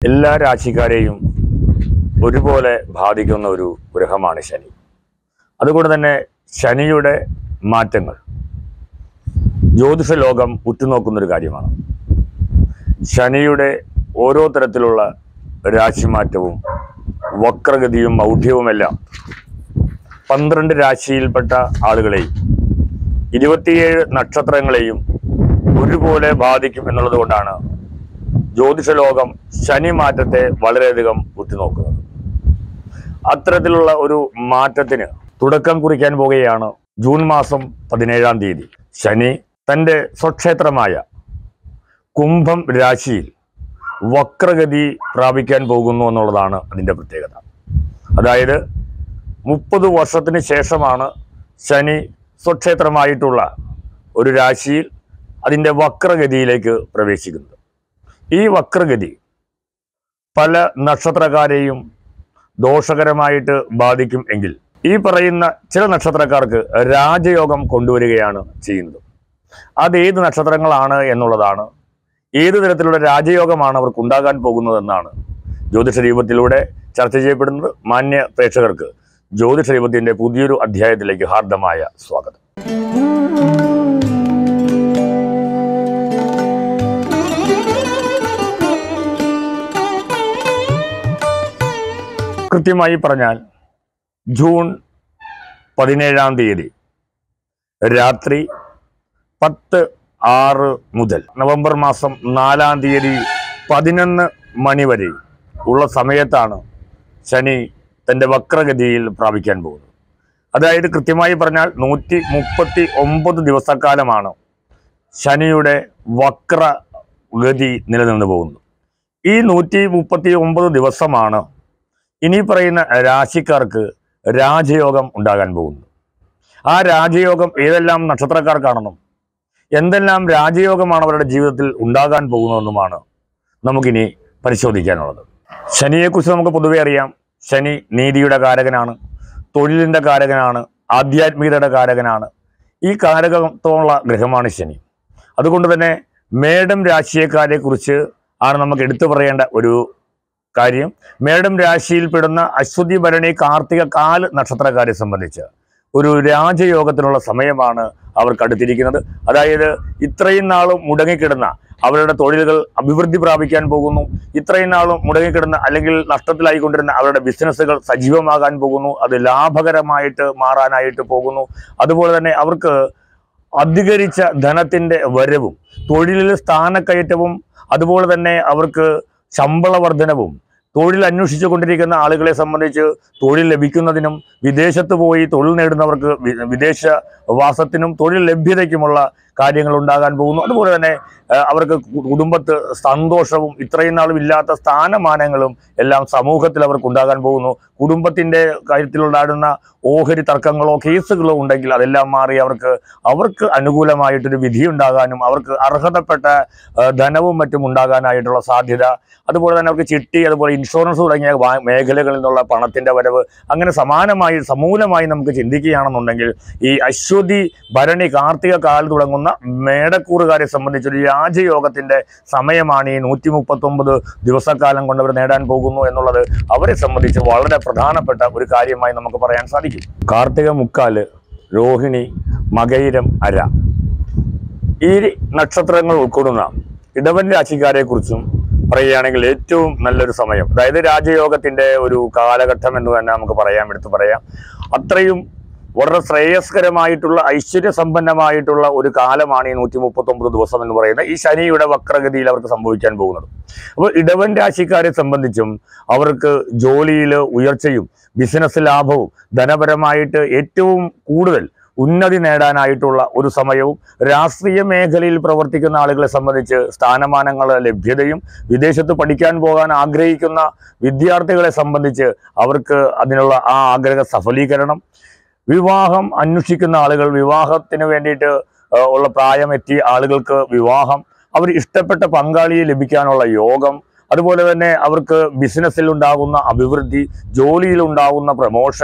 എല്ലാ രാശിക്കാരെയും ഒരുപോലെ ബാധിക്കുന്ന ഒരു ഗ്രഹമാണ് ശനി അതുകൊണ്ട് തന്നെ ശനിയുടെ മാറ്റങ്ങൾ ജ്യോതിഷ ലോകം ഉറ്റുനോക്കുന്ന ഒരു കാര്യമാണ് ശനിയുടെ ഓരോ തരത്തിലുള്ള രാശിമാറ്റവും വക്രഗതിയും മൗഢ്യവുമെല്ലാം പന്ത്രണ്ട് രാശിയിൽപ്പെട്ട ആളുകളെയും ഇരുപത്തിയേഴ് നക്ഷത്രങ്ങളെയും ഒരുപോലെ ബാധിക്കും എന്നുള്ളത് കൊണ്ടാണ് ജ്യോതിഷ ലോകം ശനി മാറ്റത്തെ വളരെയധികം ഉറ്റുനോക്കുന്നത് അത്തരത്തിലുള്ള ഒരു മാറ്റത്തിന് തുടക്കം കുറിക്കാൻ പോകുകയാണ് ജൂൺ മാസം പതിനേഴാം തീയതി ശനി തൻ്റെ സ്വക്ഷേത്രമായ കുംഭം രാശിയിൽ വക്രഗതി പ്രാപിക്കാൻ പോകുന്നു എന്നുള്ളതാണ് അതിൻ്റെ പ്രത്യേകത അതായത് മുപ്പത് വർഷത്തിന് ശേഷമാണ് ശനി സ്വക്ഷേത്രമായിട്ടുള്ള ഒരു രാശിയിൽ അതിൻ്റെ വക്രഗതിയിലേക്ക് പ്രവേശിക്കുന്നത് ഈ വക്രഗതി പല നക്ഷത്രക്കാരെയും ദോഷകരമായിട്ട് ബാധിക്കും എങ്കിൽ ഈ പറയുന്ന ചില നക്ഷത്രക്കാർക്ക് രാജയോഗം കൊണ്ടുവരികയാണ് ചെയ്യുന്നത് അത് ഏത് നക്ഷത്രങ്ങളാണ് എന്നുള്ളതാണ് ഏത് തരത്തിലുള്ള രാജയോഗമാണ് അവർക്ക് ഉണ്ടാകാൻ പോകുന്നതെന്നാണ് ജ്യോതിഷ ദീപത്തിലൂടെ ചർച്ച ചെയ്യപ്പെടുന്നത് മാന്യ പ്രേക്ഷകർക്ക് ജ്യോതിഷ ദീപത്തിന്റെ പുതിയൊരു അധ്യായത്തിലേക്ക് ഹാർദമായ സ്വാഗതം കൃത്യമായി പറഞ്ഞാൽ ജൂൺ പതിനേഴാം തീയതി രാത്രി പത്ത് ആറ് മുതൽ നവംബർ മാസം നാലാം തീയതി പതിനൊന്ന് മണി വരെ ഉള്ള സമയത്താണ് ശനി തൻ്റെ വക്രഗതിയിൽ പ്രാപിക്കാൻ പോകുന്നത് അതായത് കൃത്യമായി പറഞ്ഞാൽ നൂറ്റി മുപ്പത്തി ഒമ്പത് ദിവസക്കാലമാണ് ശനിയുടെ വക്രഗതി നിലനിന്ന് പോകുന്നത് ഈ നൂറ്റി മുപ്പത്തി ഒമ്പത് ദിവസമാണ് ഇനി പറയുന്ന രാശിക്കാർക്ക് രാജയോഗം ഉണ്ടാകാൻ പോകുന്നത് ആ രാജയോഗം ഏതെല്ലാം നക്ഷത്രക്കാർക്കാണെന്നും എന്തെല്ലാം രാജയോഗമാണ് അവരുടെ ജീവിതത്തിൽ ഉണ്ടാകാൻ പോകുന്നതെന്നുമാണ് നമുക്കിനി പരിശോധിക്കാനുള്ളത് ശനിയെക്കുറിച്ച് നമുക്ക് പൊതുവെ അറിയാം ശനി നീതിയുടെ കാരകനാണ് തൊഴിലിൻ്റെ കാരകനാണ് ആധ്യാത്മികതയുടെ കാരകനാണ് ഈ കാരകത്വമുള്ള ഗ്രഹമാണ് ശനി അതുകൊണ്ട് തന്നെ മേടം രാശിയക്കാരെ കുറിച്ച് ആണ് നമുക്ക് എടുത്തു പറയേണ്ട ഒരു കാര്യം മേടം രാശിയിൽപ്പെടുന്ന അശ്വതി ഭരണി കാർത്തിക കാല് നക്ഷത്രക്കാരെ സംബന്ധിച്ച് ഒരു രാജയോഗത്തിനുള്ള സമയമാണ് അവർക്ക് അടുത്തിരിക്കുന്നത് അതായത് ഇത്രയും നാളും മുടങ്ങിക്കിടന്ന അവരുടെ തൊഴിലുകൾ അഭിവൃദ്ധി പ്രാപിക്കാൻ പോകുന്നു ഇത്രയും നാളും മുടങ്ങിക്കിടന്ന അല്ലെങ്കിൽ നഷ്ടത്തിലായിക്കൊണ്ടിരുന്ന അവരുടെ ബിസിനസ്സുകൾ സജീവമാകാൻ പോകുന്നു അത് ലാഭകരമായിട്ട് മാറാനായിട്ട് പോകുന്നു അതുപോലെ തന്നെ അവർക്ക് അധികരിച്ച ധനത്തിന്റെ വരവും തൊഴിലിൽ സ്ഥാനക്കയറ്റവും അതുപോലെ തന്നെ അവർക്ക് ശമ്പള വർധനവും തൊഴിൽ അന്വേഷിച്ചു കൊണ്ടിരിക്കുന്ന ആളുകളെ സംബന്ധിച്ച് തൊഴിൽ ലഭിക്കുന്നതിനും വിദേശത്ത് പോയി തൊഴിൽ നേടുന്നവർക്ക് വി- വിദേശ വാസത്തിനും തൊഴിൽ ലഭ്യതയ്ക്കുമുള്ള കാര്യങ്ങൾ ഉണ്ടാകാൻ പോകുന്നു അതുപോലെ തന്നെ ആ, അവർക്ക് കു- കുടുംബത്ത് സന്തോഷവും ഇത്രയും നാളും ഇല്ലാത്ത സ്ഥാനമാനങ്ങളും എല്ലാം സമൂഹത്തിൽ അവർക്ക് ഉണ്ടാകാൻ പോകുന്നു കുടുംബത്തിന്റെ കാര്യത്തിലുണ്ടാകുന്ന ഓഹരി തർക്കങ്ങളോ കേസുകളോ ഉണ്ടെങ്കിൽ അതെല്ലാം മാറി അവർക്ക് അവർക്ക് അനുകൂലമായിട്ടൊരു വിധി ഉണ്ടാകാനും അവർക്ക് അർഹതപ്പെട്ട ആ, ധനവും മറ്റും ഉണ്ടാകാനായിട്ടുള്ള സാധ്യത അതുപോലെ തന്നെ അവർക്ക് ചിട്ടി അതുപോലെ ഇൻഷുറൻസ് തുടങ്ങിയ വാ- മേഖലകളിൽ നിന്നുള്ള പണത്തിന്റെ വരവ് അങ്ങനെ സമാനമായി സമൂലമായി നമുക്ക് ചിന്തിക്കുകയാണെന്നുണ്ടെങ്കിൽ ഈ അശ്വതി ഭരണി കാർത്തിക കാൽ തുടങ്ങുന്ന മേടക്കൂറുകാരെ സംബന്ധിച്ചൊരു രാജയോഗത്തിന്റെ സമയമാണ് ഈ നൂറ്റി മുപ്പത്തൊമ്പത് ദിവസക്കാലം കൊണ്ട് അവർ നേടാൻ പോകുന്നു എന്നുള്ളത് അവരെ സംബന്ധിച്ച് വളരെ പ്രധാനപ്പെട്ട ഒരു കാര്യമായി നമുക്ക് പറയാൻ സാധിക്കും കാർത്തിക മുക്കാല് രോഹിണി മകയിരം അര ഈ നക്ഷത്രങ്ങൾ ഉൾക്കൊള്ളുന്ന ഇടവൻ രാശിക്കാരെ കുറിച്ചും പറയുകയാണെങ്കിൽ ഏറ്റവും നല്ലൊരു സമയം അതായത് രാജയോഗത്തിന്റെ ഒരു കാലഘട്ടം എന്ന് തന്നെ നമുക്ക് പറയാം എടുത്തു പറയാം അത്രയും വളരെ ശ്രേയസ്കരമായിട്ടുള്ള ഐശ്വര്യസമ്പന്നമായിട്ടുള്ള ഒരു കാലമാണ് ഈ നൂറ്റി മുപ്പത്തി ഒമ്പത് ദിവസം എന്ന് പറയുന്നത് ഈ ശനിയുടെ വക്രഗതിയിൽ അവർക്ക് സംഭവിക്കാൻ പോകുന്നത് അപ്പോൾ ഇടവൻ രാശിക്കാരെ സംബന്ധിച്ചും അവർക്ക് ജോലിയിൽ ഉയർച്ചയും ബിസിനസ് ലാഭവും ധനപരമായിട്ട് ഏറ്റവും കൂടുതൽ ഉന്നതി നേടാനായിട്ടുള്ള ഒരു സമയവും രാഷ്ട്രീയ മേഖലയിൽ പ്രവർത്തിക്കുന്ന ആളുകളെ സംബന്ധിച്ച് സ്ഥാനമാനങ്ങൾ ലഭ്യതയും വിദേശത്ത് പഠിക്കാൻ പോകാൻ ആഗ്രഹിക്കുന്ന വിദ്യാർത്ഥികളെ സംബന്ധിച്ച് അവർക്ക് അതിനുള്ള ആ ആഗ്രഹ സഫലീകരണം വിവാഹം അന്വേഷിക്കുന്ന ആളുകൾ വിവാഹത്തിന് വേണ്ടിയിട്ട് ആ, ഉള്ള പ്രായം എത്തിയ ആളുകൾക്ക് വിവാഹം അവർ ഇഷ്ടപ്പെട്ട പങ്കാളിയെ ലഭിക്കാനുള്ള യോഗം അതുപോലെ തന്നെ അവർക്ക് ബിസിനസ്സിൽ ഉണ്ടാകുന്ന അഭിവൃദ്ധി ജോലിയിൽ ഉണ്ടാകുന്ന പ്രമോഷൻ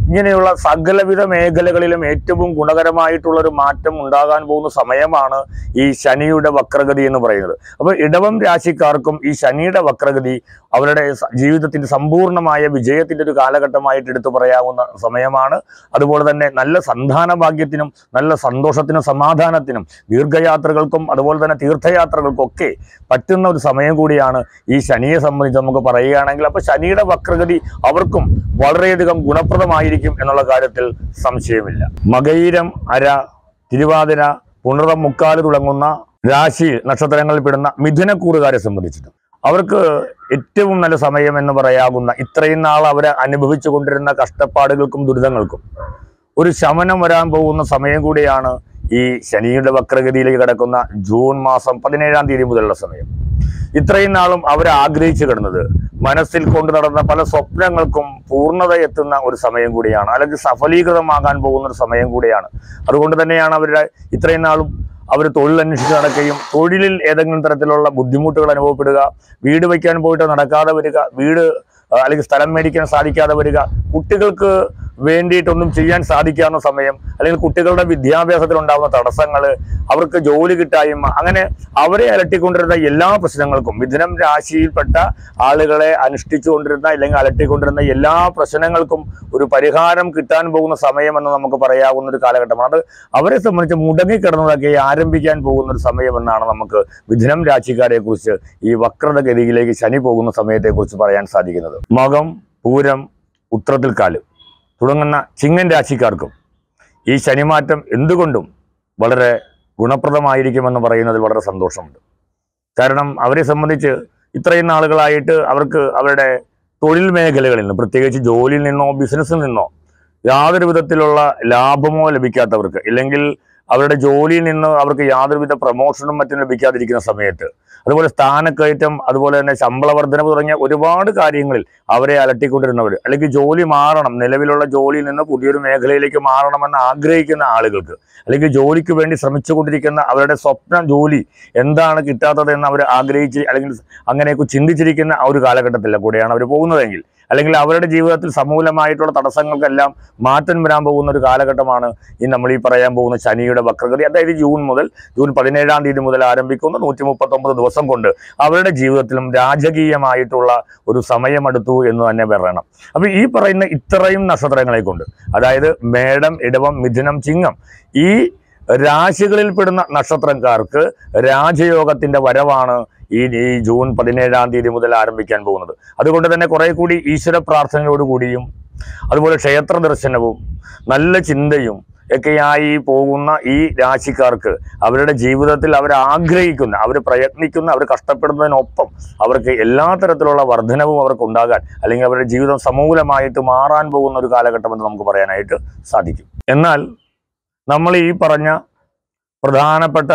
ഇങ്ങനെയുള്ള സകലവിധ മേഖലകളിലും ഏറ്റവും ഗുണകരമായിട്ടുള്ള ഒരു മാറ്റം ഉണ്ടാകാൻ പോകുന്ന സമയമാണ് ഈ ശനിയുടെ വക്രഗതി എന്ന് പറയുന്നത് അപ്പോൾ ഇടവം രാശിക്കാർക്കും ഈ ശനിയുടെ വക്രഗതി അവരുടെ സ- ജീവിതത്തിന്റെ സമ്പൂർണ്ണമായ വിജയത്തിന്റെ ഒരു കാലഘട്ടമായിട്ട് എടുത്തു പറയാവുന്ന സമയമാണ് അതുപോലെ തന്നെ നല്ല സന്താന ഭാഗ്യത്തിനും നല്ല സന്തോഷത്തിനും സമാധാനത്തിനും ദീർഘയാത്രകൾക്കും അതുപോലെ തന്നെ തീർത്ഥയാത്രകൾക്കും ഒക്കെ പറ്റുന്ന ഒരു സമയം കൂടിയാണ് ഈ ശനിയെ സംബന്ധിച്ച് നമുക്ക് പറയുകയാണെങ്കിൽ അപ്പൊ ശനിയുടെ വക്രഗതി അവർക്കും വളരെയധികം ഗുണപ്രദമായിരിക്കും എന്നുള്ള കാര്യത്തിൽ സംശയമില്ല മകയിരം അര തിരുവാതിര പുണർതം മുക്കാല് തുടങ്ങുന്ന രാശി നക്ഷത്രങ്ങളിൽ പെടുന്ന മിഥുനക്കൂറുകാരെ സംബന്ധിച്ചിട്ട് അവർക്ക് ഏറ്റവും നല്ല സമയം എന്ന് പറയാകുന്ന ഇത്രയും നാൾ അവരെ അനുഭവിച്ചു കൊണ്ടിരുന്ന കഷ്ടപ്പാടുകൾക്കും ദുരിതങ്ങൾക്കും ഒരു ശമനം വരാൻ പോകുന്ന സമയം കൂടിയാണ് ഈ ശനിയുടെ വക്രഗതിയിലേക്ക് കിടക്കുന്ന ജൂൺ മാസം പതിനേഴാം തീയതി മുതലുള്ള സമയം ഇത്രയും നാളും അവർ ആഗ്രഹിച്ചു കിടന്നത് മനസ്സിൽ കൊണ്ടു നടന്ന പല സ്വപ്നങ്ങൾക്കും പൂർണ്ണത എത്തുന്ന ഒരു സമയം കൂടിയാണ് അല്ലെങ്കിൽ സഫലീകൃതമാകാൻ പോകുന്ന ഒരു സമയം കൂടിയാണ് അതുകൊണ്ട് തന്നെയാണ് അവരുടെ ഇത്രയും നാളും അവർ തൊഴിൽ അന്വേഷിച്ച് നടക്കുകയും തൊഴിലിൽ ഏതെങ്കിലും തരത്തിലുള്ള ബുദ്ധിമുട്ടുകൾ അനുഭവപ്പെടുക വീട് വയ്ക്കാൻ പോയിട്ട് നടക്കാതെ വരിക വീട് ആ, അല്ലെങ്കിൽ സ്ഥലം മേടിക്കാൻ സാധിക്കാതെ വരിക കുട്ടികൾക്ക് വേണ്ടിയിട്ടൊന്നും ചെയ്യാൻ സാധിക്കാവുന്ന സമയം അല്ലെങ്കിൽ കുട്ടികളുടെ വിദ്യാഭ്യാസത്തിൽ ഉണ്ടാകുന്ന തടസ്സങ്ങൾ അവർക്ക് ജോലി കിട്ടായ്മ അങ്ങനെ അവരെ അലട്ടിക്കൊണ്ടിരുന്ന എല്ലാ പ്രശ്നങ്ങൾക്കും മിഥുനം രാശിയിൽപ്പെട്ട ആളുകളെ അനുഷ്ഠിച്ചുകൊണ്ടിരുന്ന അല്ലെങ്കിൽ അലട്ടിക്കൊണ്ടിരുന്ന എല്ലാ പ്രശ്നങ്ങൾക്കും ഒരു പരിഹാരം കിട്ടാൻ പോകുന്ന സമയമെന്ന് നമുക്ക് പറയാവുന്ന ഒരു കാലഘട്ടമാണ് അത് അവരെ സംബന്ധിച്ച് മുടങ്ങിക്കിടന്നതൊക്കെ ആരംഭിക്കാൻ പോകുന്ന ഒരു സമയമെന്നാണ് നമുക്ക് മിഥുനം രാശിക്കാരെ കുറിച്ച് ഈ വക്രത ഗതിയിലേക്ക് ശനി പോകുന്ന സമയത്തെക്കുറിച്ച് പറയാൻ സാധിക്കുന്നത് മകം പൂരം ഉത്രത്തിൽ കാല് തുടങ്ങുന്ന ചിങ്ങൻ രാശിക്കാർക്കും ഈ ശനിമാറ്റം എന്തുകൊണ്ടും വളരെ ഗുണപ്രദമായിരിക്കുമെന്ന് പറയുന്നതിൽ വളരെ സന്തോഷമുണ്ട് കാരണം അവരെ സംബന്ധിച്ച് ഇത്രയും നാളുകളായിട്ട് അവർക്ക് അവരുടെ തൊഴിൽ മേഖലകളിൽ നിന്ന് പ്രത്യേകിച്ച് ജോലിയിൽ നിന്നോ ബിസിനസ്സിൽ നിന്നോ യാതൊരു വിധത്തിലുള്ള ലാഭമോ ലഭിക്കാത്തവർക്ക് ഇല്ലെങ്കിൽ അവരുടെ ജോലിയിൽ നിന്ന് അവർക്ക് യാതൊരുവിധ പ്രൊമോഷനും മറ്റും ലഭിക്കാതിരിക്കുന്ന സമയത്ത് അതുപോലെ സ്ഥാനക്കയറ്റം അതുപോലെ തന്നെ ശമ്പള വർധനവ് തുടങ്ങിയ ഒരുപാട് കാര്യങ്ങളിൽ അവരെ അലട്ടിക്കൊണ്ടിരുന്നവർ അല്ലെങ്കിൽ ജോലി മാറണം നിലവിലുള്ള ജോലിയിൽ നിന്ന് പുതിയൊരു മേഖലയിലേക്ക് മാറണമെന്ന് ആഗ്രഹിക്കുന്ന ആളുകൾക്ക് അല്ലെങ്കിൽ ജോലിക്ക് വേണ്ടി ശ്രമിച്ചുകൊണ്ടിരിക്കുന്ന അവരുടെ സ്വപ്ന ജോലി എന്താണ് കിട്ടാത്തത് എന്ന് അവർ ആഗ്രഹിച്ച് അല്ലെങ്കിൽ അങ്ങനെയൊക്കെ ചിന്തിച്ചിരിക്കുന്ന ആ ഒരു കാലഘട്ടത്തിലെ കൂടെയാണ് അവർ പോകുന്നതെങ്കിൽ അല്ലെങ്കിൽ അവരുടെ ജീവിതത്തിൽ സമൂലമായിട്ടുള്ള തടസ്സങ്ങൾക്കെല്ലാം മാറ്റം വരാൻ പോകുന്ന ഒരു കാലഘട്ടമാണ് ഈ നമ്മൾ ഈ പറയാൻ പോകുന്ന ശനിയുടെ വക്രഗതി അതായത് ജൂൺ മുതൽ ജൂൺ പതിനേഴാം തീയതി മുതൽ ആരംഭിക്കുന്ന നൂറ്റി മുപ്പത്തൊമ്പത് ദിവസം കൊണ്ട് അവരുടെ ജീവിതത്തിലും രാജകീയമായിട്ടുള്ള ഒരു സമയമെടുത്തു എന്ന് തന്നെ പറയണം അപ്പൊ ഈ പറയുന്ന ഇത്രയും നക്ഷത്രങ്ങളെ കൊണ്ട് അതായത് മേടം ഇടവം മിഥുനം ചിങ്ങം ഈ രാശികളിൽപ്പെടുന്ന നക്ഷത്രക്കാർക്ക് രാജയോഗത്തിന്റെ വരവാണ് ഈ ഈ ജൂൺ പതിനേഴാം തീയതി മുതൽ ആരംഭിക്കാൻ പോകുന്നത് അതുകൊണ്ട് തന്നെ കുറെ കൂടി ഈശ്വര പ്രാർത്ഥനയോടുകൂടിയും അതുപോലെ ക്ഷേത്ര ദർശനവും നല്ല ചിന്തയും ഒക്കെയായി പോകുന്ന ഈ രാശിക്കാർക്ക് അവരുടെ ജീവിതത്തിൽ അവർ ആഗ്രഹിക്കുന്ന അവർ പ്രയത്നിക്കുന്ന അവർ കഷ്ടപ്പെടുന്നതിനൊപ്പം അവർക്ക് എല്ലാ തരത്തിലുള്ള വർധനവും അവർക്ക് ഉണ്ടാകാൻ അല്ലെങ്കിൽ അവരുടെ ജീവിതം സമൂലമായിട്ട് മാറാൻ പോകുന്ന ഒരു കാലഘട്ടമെന്ന് നമുക്ക് പറയാനായിട്ട് സാധിക്കും എന്നാൽ നമ്മൾ ഈ പറഞ്ഞ പ്രധാനപ്പെട്ട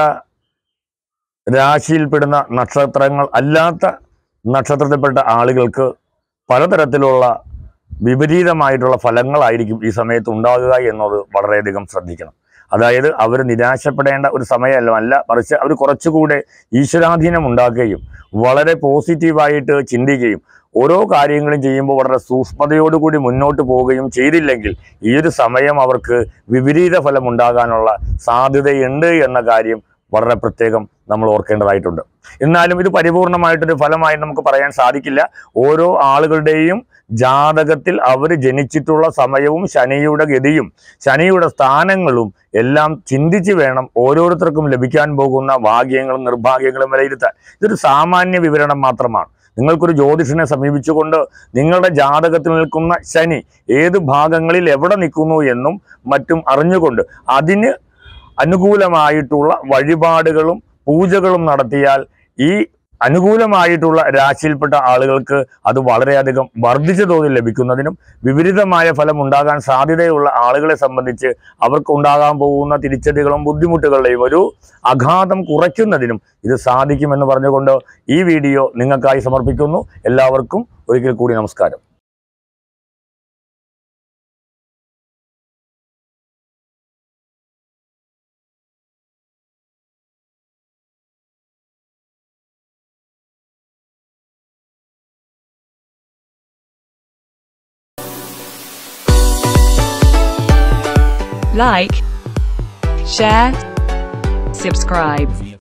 രാശിയിൽപ്പെടുന്ന നക്ഷത്രങ്ങൾ അല്ലാത്ത നക്ഷത്രത്തിൽപ്പെട്ട ആളുകൾക്ക് പലതരത്തിലുള്ള വിപരീതമായിട്ടുള്ള ഫലങ്ങളായിരിക്കും ഈ സമയത്ത് ഉണ്ടാകുക എന്നത് വളരെയധികം ശ്രദ്ധിക്കണം അതായത് അവർ നിരാശപ്പെടേണ്ട ഒരു സമയമല്ല അല്ല മറിച്ച് അവർ കുറച്ചുകൂടെ ഈശ്വരാധീനം ഉണ്ടാക്കുകയും വളരെ പോസിറ്റീവായിട്ട് ചിന്തിക്കുകയും ഓരോ കാര്യങ്ങളും ചെയ്യുമ്പോൾ വളരെ സൂക്ഷ്മതയോടുകൂടി മുന്നോട്ട് പോവുകയും ചെയ്തില്ലെങ്കിൽ ഈ ഒരു സമയം അവർക്ക് വിപരീത ഫലം ഉണ്ടാകാനുള്ള സാധ്യതയുണ്ട് എന്ന കാര്യം വളരെ പ്രത്യേകം നമ്മൾ ഓർക്കേണ്ടതായിട്ടുണ്ട് എന്നാലും ഇത് പരിപൂർണമായിട്ടൊരു ഫലമായി നമുക്ക് പറയാൻ സാധിക്കില്ല ഓരോ ആളുകളുടെയും ജാതകത്തിൽ അവർ ജനിച്ചിട്ടുള്ള സമയവും ശനിയുടെ ഗതിയും ശനിയുടെ സ്ഥാനങ്ങളും എല്ലാം ചിന്തിച്ച് വേണം ഓരോരുത്തർക്കും ലഭിക്കാൻ പോകുന്ന ഭാഗ്യങ്ങളും നിർഭാഗ്യങ്ങളും വിലയിരുത്താൻ ഇതൊരു സാമാന്യ വിവരണം മാത്രമാണ് നിങ്ങൾക്കൊരു ജ്യോതിഷനെ സമീപിച്ചുകൊണ്ട് നിങ്ങളുടെ ജാതകത്തിൽ നിൽക്കുന്ന ശനി ഏത് ഭാഗങ്ങളിൽ എവിടെ നിൽക്കുന്നു എന്നും മറ്റും അറിഞ്ഞുകൊണ്ട് അതിന് അനുകൂലമായിട്ടുള്ള വഴിപാടുകളും പൂജകളും നടത്തിയാൽ ഈ അനുകൂലമായിട്ടുള്ള രാശിയിൽപ്പെട്ട ആളുകൾക്ക് അത് വളരെയധികം വർദ്ധിച്ച തോതിൽ ലഭിക്കുന്നതിനും വിപരീതമായ ഫലം ഉണ്ടാകാൻ സാധ്യതയുള്ള ആളുകളെ സംബന്ധിച്ച് അവർക്ക് ഉണ്ടാകാൻ പോകുന്ന തിരിച്ചടികളും ബുദ്ധിമുട്ടുകളുടെയും ഒരു അഘാതം കുറയ്ക്കുന്നതിനും ഇത് സാധിക്കുമെന്ന് പറഞ്ഞുകൊണ്ട് ഈ വീഡിയോ നിങ്ങൾക്കായി സമർപ്പിക്കുന്നു എല്ലാവർക്കും ഒരിക്കൽ കൂടി നമസ്കാരം like, share, subscribe.